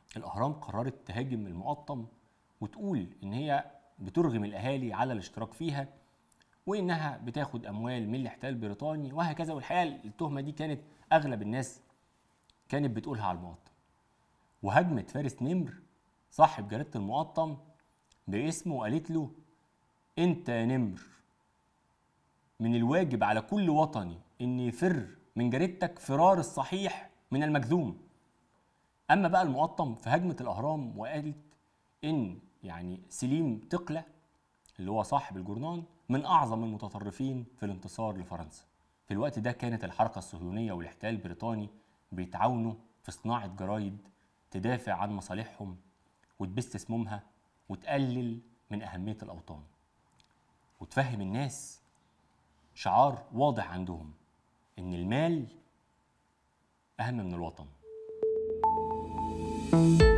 الاهرام قررت تهاجم المقطم وتقول ان هي بترغم الاهالي على الاشتراك فيها وانها بتاخد اموال من الاحتلال البريطاني وهكذا والحقيقه التهمه دي كانت اغلب الناس كانت بتقولها على المقطم وهجمت فارس نمر صاحب جريده المقطم باسمه وقالت له انت يا نمر من الواجب على كل وطني ان يفر من جريدتك فرار الصحيح من المجذوم اما بقى المقطم فهجمه الاهرام وقالت ان يعني سليم تقلة اللي هو صاحب الجورنان من اعظم المتطرفين في الانتصار لفرنسا في الوقت ده كانت الحركه الصهيونيه والاحتلال البريطاني بيتعاونوا في صناعه جرايد تدافع عن مصالحهم وتبث اسمها وتقلل من اهميه الاوطان وتفهم الناس شعار واضح عندهم ان المال اهم من الوطن